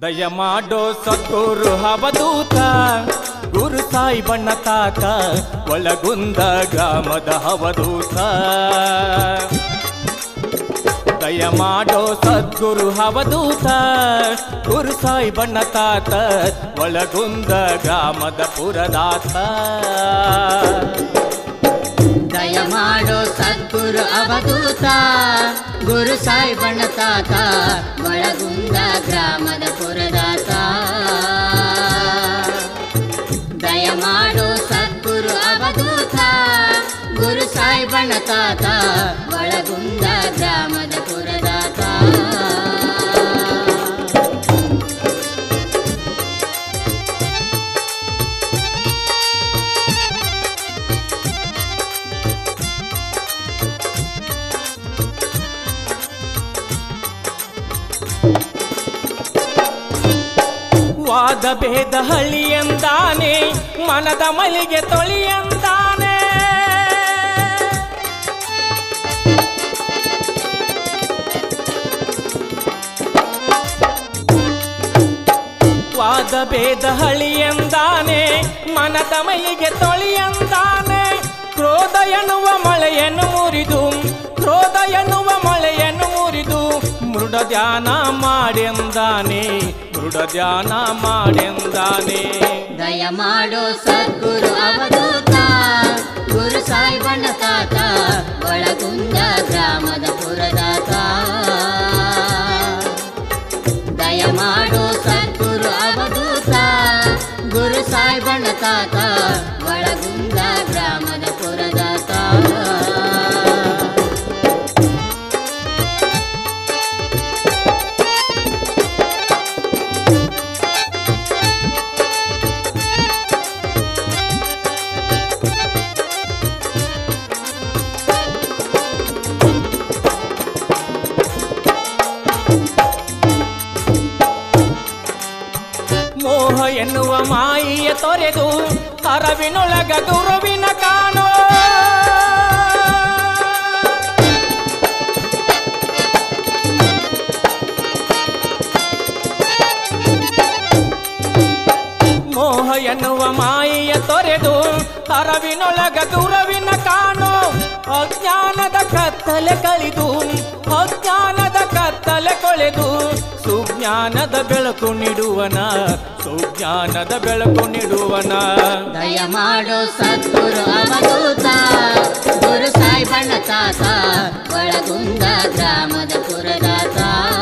ದಯ ಮಾಡೋ ಸದ್ಗುರು ಹವದೂತ ಗುರು ಸಾಯಿ ಬಣ್ಣ ತಾತ ಒಳಗುಂದ ಗ್ರಾಮದ ಹವದೂತ ದಯ ಮಾಡೋ ಸದ್ಗುರು ಹವದೂತ ಗುರು ಸಾಯಿ ಬಣ್ಣ ತಾತ ಒಳಗುಂದ ಗ್ರಾಮದ ಪುರದಾತ ದಯ ಮಾಡೋ ಸದ್ಗುರು ಅವಧೂತ ಗುರು ಸಾಯಿಬಣ್ಣ ತಾತ ಒಳಗುಂದ ಗ್ರಾಮದ ಪುರದಾತ ದಯ ಮಾಡೋ ಸದ್ಗುರು ಅವಧೂತ ಗುರು ಸಾಯಿಬಣ್ಣ ತಾತ ಒಳಗುಂದ ಗ್ರಾಮದ ಪುರದಾತ ವಾದ ಭೇದ ಹಳ್ಳಿಯಂದಾನೆ ಮನದ ಮಲಿಗೆ ತೊಳಿಯಂದಾನೆ ವಾದ ಭೇದ ಹಳಿಯಂದಾನೆ ಮನದ ಮೈಗೆ ತೊಳಿಯಂದಾನೆ ಕ್ರೋಧ ಎನ್ನುವ ಮಳೆಯನ್ನು ಮುರಿದು ಕ್ರೋಧ ಎನ್ನುವ ಮಳೆಯನ್ನು ಮುರಿದು ಮೃಡ ಧ್ಯಾನ ಮಾಡೆಂದಾನೆ ಮೃಡ ಧ್ಯಾನ ಮಾಡೆಂದಾನೆ ದಯ ಮಾಡೋ ಸದ್ಗುರು ಅವಧೂತ ಗುರು ಸಾಯಿಬಣ್ಣ ತಾತ ಒಳಗುಂದ ಗ್ರಾಮದ ಪುರದಾತ ದಯ ಮಾಡೋ ಸದ್ಗುರು ಅವಧೂತ ಗುರು ಸಾಯಿಬಣ್ಣ ತಾತ ಒಳಗುಂದ ಗ್ರಾಮದ ಪುರದಾತ ಮೋಹ ಎನ್ನುವ ಮಾಯಿಯ ತೊರೆದು ಅರವಿನೊಳಗ ಗುರುವಿನ ಕಾಣೋ ಮೋಹ ಎನ್ನುವ ಮಾಯಿಯ ತೊರೆದು ಅರವಿನೊಳಗ ಗುರುವಿನ ಕಾಣೋ ಅಜ್ಞಾನದ ಕತ್ತಲೆ ಕಳಿದು ಅಜ್ಞಾನದ ಕತ್ತಲೆ ಕೊಳೆದು ಸುಜ್ಞಾನದ ಬೆಳಕು ನೀಡುವನ ಸುಜ್ಞಾನದ ಬೆಳಕು ನೀಡುವನ ದಯ ಮಾಡೋ ಸದ್ಗುರು ಅವಧೂತ ಗುರು ಸಾಯಿಬಣ್ಣ ತಾತ ಒಳಗುಂದ ಗ್ರಾಮದ ಪುರದಾತ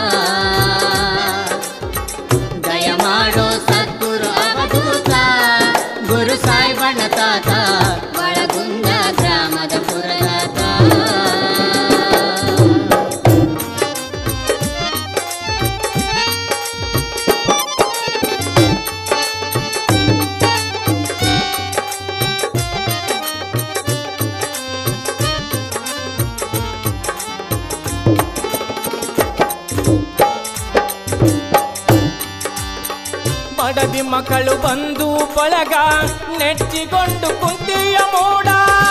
ದಯ ಮಾಡೋ ಸದ್ಗುರು ಅವಧೂತ ಗುರು ಸಾಯಿಬಣ್ಣ ತಾತ ಒಳಗುಂದ ಗ್ರಾಮದ ಪುರದಾತ ಮಡದಿ ಮಕ್ಕಳು ಬಂದು ಬಳಗ ನೆಚ್ಚಿಕೊಂಡು ಕುಂತಿಯ ಮೋಡ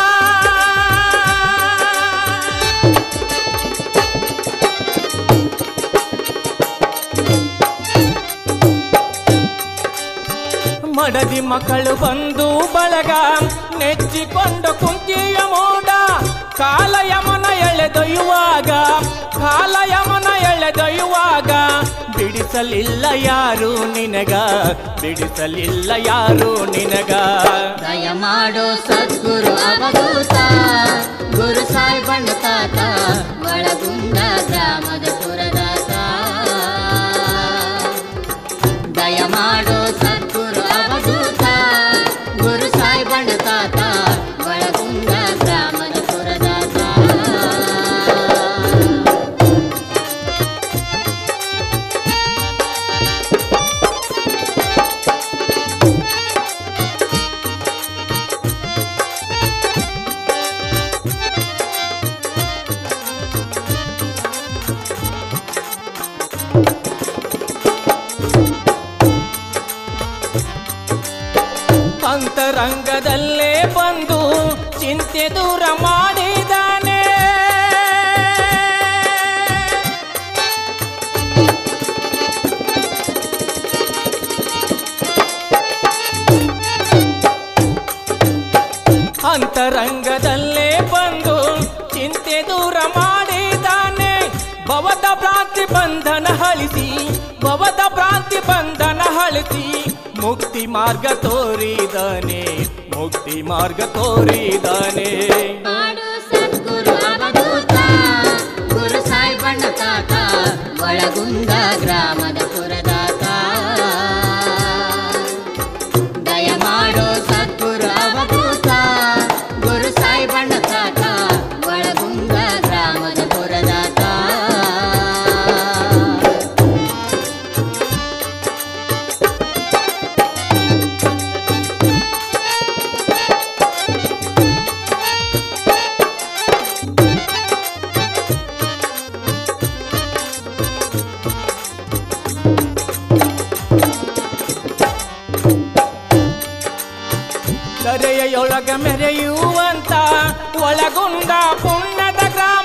ಮಡದಿ ಮಕ್ಕಳು ಬಂದು ಬಳಗ ನೆಚ್ಚಿಕೊಂಡು ಕುಂತಿಯ ಮೋಡ ಕಾಲಯಮನ ಎಳೆದೊಯ್ಯುವಾಗ ಕಾಲಯಮನ ಎಳೆದೊಯ್ಯುವಾಗ ಬಿಡಿಸಲಿಲ್ಲ ಯಾರು ನಿನಗ ಬಿಡಿಸಲಿಲ್ಲ ಯಾರು ನಿನಗ ದಯ ಮಾಡೋ ಸದ್ಗುರು ಅವಧೂತ ಗುರು ಸಾಯಿಬಣ್ಣ ತಾತ ಒಳಗುಂದ ಗ್ರಾಮದ ಪುರದಾತ ದಯ ಮಾಡೋ ಸದ್ಗುರು ಅವಧೂತ ಗುರು ಸಾಯಿಬಣ್ಣ ತಾತ ಒಳಗುಂದ ಗ್ರಾಮದ ಪುರದಾತ ಅಂತರಂಗದಲ್ಲೇ ಬಂದು ಚಿಂತೆ ದೂರ ಮಾಡಿದಾನೆ ಅಂತರಂಗದಲ್ಲೇ ಬಂದು ಚಿಂತೆ ದೂರ ಮಾಡಿದಾನೆ ಭವದ ಭ್ರಾಂತಿ ಬಂಧನ ಹಳಿಸಿ ಭವದ ಭ್ರಾಂತಿ ಬಂಧನ ಹಳಿಸಿ ಮುಕ್ತಿ ಮಾರ್ಗ ತೋರಿದಾನೆ ಮುಕ್ತಿ ಮಾರ್ಗ ತೋರಿದಾನೆ ಮಾಡು ಸದ್ಗುರು ಅವಧೂತ ಗುರು ಸಾಯಿಬಣ್ಣ ತಾತ ಒಳಗುಂದ ಗ್ರಾಮದ ಪುರದಾತ ದಯ ಮಾಡೋ ಸದ್ಗುರು ಅವಧೂತ ಗುರು ಸಾಯಿಬಣ್ಣ ತಾತ ಒಳಗುಂದ ಗ್ರಾಮದ ಪುರದಾತ ಕರೆಯೊಳಗ ಮೆರೆಯುವಂತ ಒಳಗುಂದ ಪುಣ್ಯದ ಗ್ರಾಮ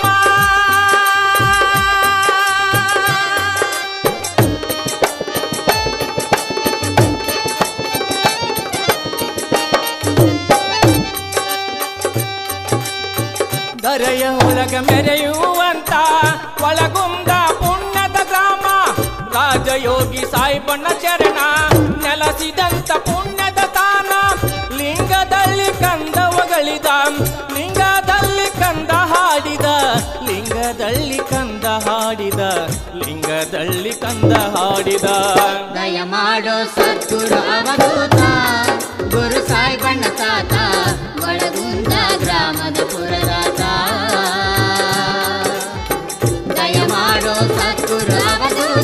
ದರೆಯ ಒಳಗ ಮೆರೆಯುವಂತ ಒಳಗುಂದ ಪುಣ್ಯದ ಗ್ರಾಮ ರಾಜಯೋಗಿ ಸಾಯಿಬಣ್ಣ ಚರಣ ನೆಲಸಿದಂತ ಪುಣ್ಯದ ತಾನ ಲಿಂಗದಲ್ಲಿ ಕಂದವಗಳಿದ ಲಿಂಗದಲ್ಲಿ ಕಂದ ಹಾಡಿದ ಲಿಂಗದಲ್ಲಿ ಕಂದ ಹಾಡಿದ ಲಿಂಗದಲ್ಲಿ ಕಂದ ಹಾಡಿದ ದಯ ಮಾಡೋ ಸದ್ಗುರು ಅವಧೂತ ಗುರು ಸಾಯಿಬಣ್ಣ ತಾತ ಒಳಗುಂದ ಗ್ರಾಮದ ಪುರದಾತ ದಯ ಮಾಡೋ ಸದ್ಗುರು ಅವಧೂತ